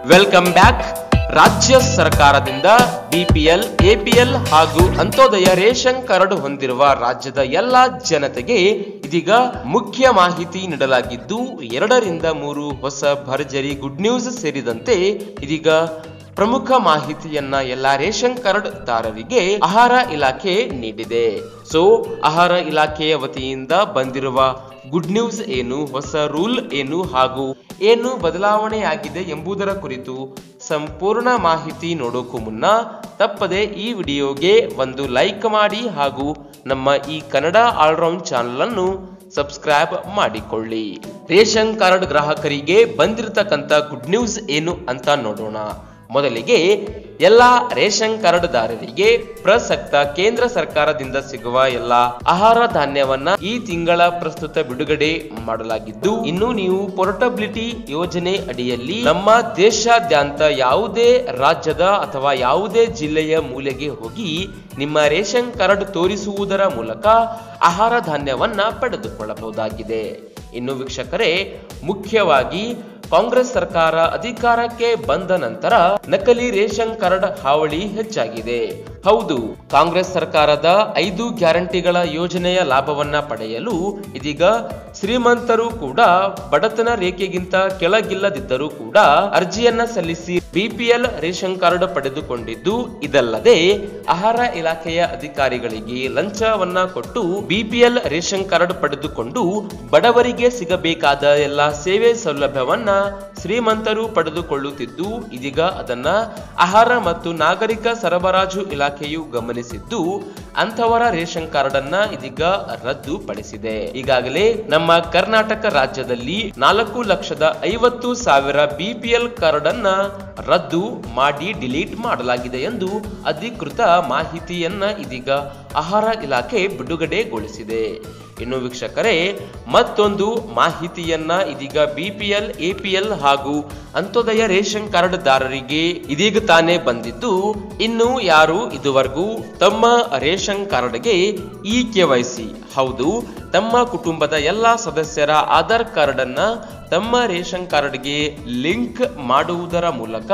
welcome back ರಾಜ್ಯ ಸರ್ಕಾರದಿಂದ BPL APL ಹಾಗೂ ಅಂತ್ಯೋದಯ ರೇಷನ್ ಕಾರ್ಡ್ ಹೊಂದಿರುವ ರಾಜ್ಯದ ಎಲ್ಲಾ ಜನತೆಗೆ ಇದೀಗ ಮುಖ್ಯ ಮಾಹಿತಿ ನೀಡಲಾಗಿದ್ದು ಎರಡರಿಂದ ಮೂರು ಹೊಸ ಭರ್ಜರಿ ಗುಡ್ ನ್ಯೂಸ್ ಸೇರಿದಂತೆ ಇದೀಗ ಪ್ರಮುಖ ಮಾಹಿತಿಯನ್ನ ಎಲ್ಲಾ ರೇಷನ್ ಕಾರ್ಡ್ ದಾರರಿಗೆ ಆಹಾರ ಇಲಾಖೆ ನೀಡಿದೆ ಸೊ ಆಹಾರ ಇಲಾಖೆಯ ವತಿಯಿಂದ ಬಂದಿರುವ ಗುಡ್ ನ್ಯೂಸ್ ಏನು ಹೊಸ ರೂಲ್ ಏನು ಹಾಗೂ ಏನು ಬದಲಾವಣೆಯಾಗಿದೆ ಎಂಬುದರ ಕುರಿತು ಸಂಪೂರ್ಣ ಮಾಹಿತಿ ನೋಡೋಕು ಮುನ್ನ ತಪ್ಪದೆ ಈ ವಿಡಿಯೋಗೆ ಒಂದು ಲೈಕ್ ಮಾಡಿ ಹಾಗೂ ನಮ್ಮ ಈ ಕನ್ನಡ ಆಲ್ರೌಂಡ್ ಚಾನಲ್ ಅನ್ನು ಸಬ್ಸ್ಕ್ರೈಬ್ ಮಾಡಿಕೊಳ್ಳಿ ರೇಷನ್ ಕಾರ್ಡ್ ಗ್ರಾಹಕರಿಗೆ ಬಂದಿರತಕ್ಕಂತ ಗುಡ್ ನ್ಯೂಸ್ ಏನು ಅಂತ ನೋಡೋಣ ಮೊದಲಿಗೆ ಎಲ್ಲ ರೇಷನ್ ಕಾರ್ಡ್ದಾರರಿಗೆ ಪ್ರಸಕ್ತ ಕೇಂದ್ರ ಸರ್ಕಾರದಿಂದ ಸಿಗುವ ಎಲ್ಲ ಆಹಾರ ಧಾನ್ಯವನ್ನ ಈ ತಿಂಗಳ ಪ್ರಸ್ತುತ ಬಿಡುಗಡೆ ಮಾಡಲಾಗಿದ್ದು ಇನ್ನು ನೀವು ಪೋರ್ಟಬಿಲಿಟಿ ಯೋಜನೆ ಅಡಿಯಲ್ಲಿ ನಮ್ಮ ದೇಶಾದ್ಯಂತ ಯಾವುದೇ ರಾಜ್ಯದ ಅಥವಾ ಯಾವುದೇ ಜಿಲ್ಲೆಯ ಮೂಲೆಗೆ ಹೋಗಿ ನಿಮ್ಮ ರೇಷನ್ ಕಾರ್ಡ್ ತೋರಿಸುವುದರ ಮೂಲಕ ಆಹಾರ ಧಾನ್ಯವನ್ನ ಪಡೆದುಕೊಳ್ಳಬಹುದಾಗಿದೆ ಇನ್ನು ವೀಕ್ಷಕರೇ ಮುಖ್ಯವಾಗಿ ಕಾಂಗ್ರೆಸ್ ಸರ್ಕಾರ ಅಧಿಕಾರಕ್ಕೆ ಬಂದ ನಂತರ ನಕಲಿ ರೇಷನ್ ಕಾರ್ಡ್ ಹಾವಳಿ ಹೆಚ್ಚಾಗಿದೆ ಹೌದು ಕಾಂಗ್ರೆಸ್ ಸರ್ಕಾರದ ಐದು ಗ್ಯಾರಂಟಿಗಳ ಯೋಜನೆಯ ಲಾಭವನ್ನ ಪಡೆಯಲು ಇದೀಗ ಶ್ರೀಮಂತರು ಕೂಡ ಬಡತನ ರೇಖೆಗಿಂತ ಕೆಳಗಿಲ್ಲದಿದ್ದರೂ ಕೂಡ ಅರ್ಜಿಯನ್ನ ಸಲ್ಲಿಸಿ ಬಿಪಿಎಲ್ ರೇಷನ್ ಕಾರ್ಡ್ ಪಡೆದುಕೊಂಡಿದ್ದು ಇದಲ್ಲದೆ ಆಹಾರ ಇಲಾಖೆಯ ಅಧಿಕಾರಿಗಳಿಗೆ ಲಂಚವನ್ನ ಕೊಟ್ಟು ಬಿಪಿಎಲ್ ರೇಷನ್ ಕಾರ್ಡ್ ಪಡೆದುಕೊಂಡು ಬಡವರಿಗೆ ಸಿಗಬೇಕಾದ ಎಲ್ಲ ಸೇವೆ ಸೌಲಭ್ಯವನ್ನ ಶ್ರೀಮಂತರು ಪಡೆದುಕೊಳ್ಳುತ್ತಿದ್ದು ಇದೀಗ ಅದನ್ನ ಆಹಾರ ಮತ್ತು ನಾಗರಿಕ ಸರಬರಾಜು ಇಲಾಖೆಯು ಗಮನಿಸಿದ್ದು ಅಂಥವರ ರೇಷನ್ ಕಾರ್ಡ್ ಅನ್ನ ಇದೀಗ ರದ್ದುಪಡಿಸಿದೆ ಈಗಾಗಲೇ ನಮ್ಮ ಕರ್ನಾಟಕ ರಾಜ್ಯದಲ್ಲಿ ನಾಲ್ಕು ಲಕ್ಷದ ಐವತ್ತು ಸಾವಿರ ಬಿಪಿಎಲ್ ಕಾರ್ಡ್ ಅನ್ನ ರದ್ದು ಮಾಡಿ ಡಿಲೀಟ್ ಮಾಡಲಾಗಿದೆ ಎಂದು ಅಧಿಕೃತ ಮಾಹಿತಿಯನ್ನ ಇದೀಗ ಆಹಾರ ಇಲಾಖೆ ಬಿಡುಗಡೆಗೊಳಿಸಿದೆ ಇನ್ನು ವೀಕ್ಷಕರೇ ಮತ್ತೊಂದು ಮಾಹಿತಿಯನ್ನ ಇದೀಗ ಬಿಪಿಎಲ್ ಎಪಿಎಲ್ ಹಾಗೂ ಅಂತ್ಯೋದಯ ರೇಷನ್ ಕಾರ್ಡ್ ದಾರರಿಗೆ ಇದೀಗ ತಾನೇ ಬಂದಿದ್ದು ಇನ್ನು ಯಾರು ಇದುವರೆಗೂ ತಮ್ಮ ರೇಷನ್ ಕಾರ್ಡ್ಗೆ ಇ ಕೆವೈಸಿ ಹೌದು ತಮ್ಮ ಕುಟುಂಬದ ಎಲ್ಲ ಸದಸ್ಯರ ಆಧಾರ್ ಕಾರ್ಡ್ ಅನ್ನ ತಮ್ಮ ರೇಷನ್ ಕಾರ್ಡ್ಗೆ ಲಿಂಕ್ ಮಾಡುವುದರ ಮೂಲಕ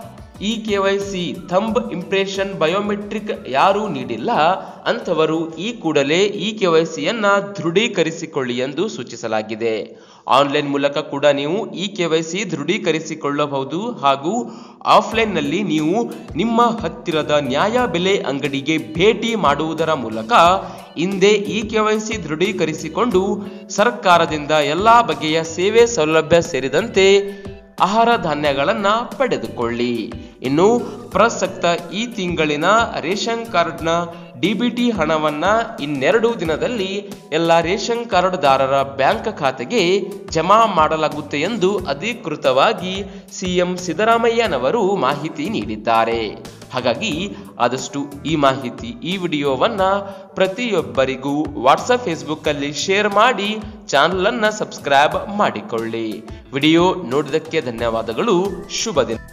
E K Y C thumb impression biometric ಯಾರು ನೀಡಿಲ್ಲ ಅಂಥವರು ಈ ಕೂಡಲೇ ಇ ಕೆ ವೈ ಸಿಯನ್ನ ದೃಢೀಕರಿಸಿಕೊಳ್ಳಿ ಎಂದು ಸೂಚಿಸಲಾಗಿದೆ ಆನ್ಲೈನ್ ಮೂಲಕ ಕೂಡ ನೀವು ಇ ಕೆ ವೈ ಸಿ ದೃಢೀಕರಿಸಿಕೊಳ್ಳಬಹುದು ಹಾಗೂ ಆಫ್ಲೈನ್ನಲ್ಲಿ ನೀವು ನಿಮ್ಮ ಹತ್ತಿರದ ನ್ಯಾಯ ಬೆಲೆ ಅಂಗಡಿಗೆ ಭೇಟಿ ಮಾಡುವುದರ ಮೂಲಕ ಹಿಂದೆ ಇ ಕೆ ವೈ ಸಿ ದೃಢೀಕರಿಸಿಕೊಂಡು ಸರ್ಕಾರದಿಂದ ಎಲ್ಲಾ ಬಗೆಯ ಸೇವೆ ಸೌಲಭ್ಯ ಸೇರಿದಂತೆ ಆಹಾರ ಧಾನ್ಯಗಳನ್ನ ಪಡೆದುಕೊಳ್ಳಿ ಇನ್ನು ಪ್ರಸಕ್ತ ಈ ತಿಂಗಳಿನ ರೇಷನ್ ಕಾರ್ಡ್ನ ಡಿಬಿಟಿ ಹಣವನ್ನ ಇನ್ನೆರಡು ದಿನದಲ್ಲಿ ಎಲ್ಲ ರೇಷನ್ ಕಾರ್ಡ್ದಾರರ ಬ್ಯಾಂಕ್ ಖಾತೆಗೆ ಜಮಾ ಮಾಡಲಾಗುತ್ತೆ ಎಂದು ಅಧಿಕೃತವಾಗಿ ಸಿಎಂ ಸಿದ್ದರಾಮಯ್ಯನವರು ಮಾಹಿತಿ ನೀಡಿದ್ದಾರೆ ಹಾಗಾಗಿ ಆದಷ್ಟು ಈ ಮಾಹಿತಿ ಈ ವಿಡಿಯೋವನ್ನ ಪ್ರತಿಯೊಬ್ಬರಿಗೂ ವಾಟ್ಸಪ್ ಫೇಸ್ಬುಕ್ ಅಲ್ಲಿ ಶೇರ್ ಮಾಡಿ ಚಾನಲ್ ಅನ್ನ ಸಬ್ಸ್ಕ್ರೈಬ್ ಮಾಡಿಕೊಳ್ಳಿ ವಿಡಿಯೋ ನೋಡಿದಕ್ಕೆ ಧನ್ಯವಾದಗಳು ಶುಭ ದಿನ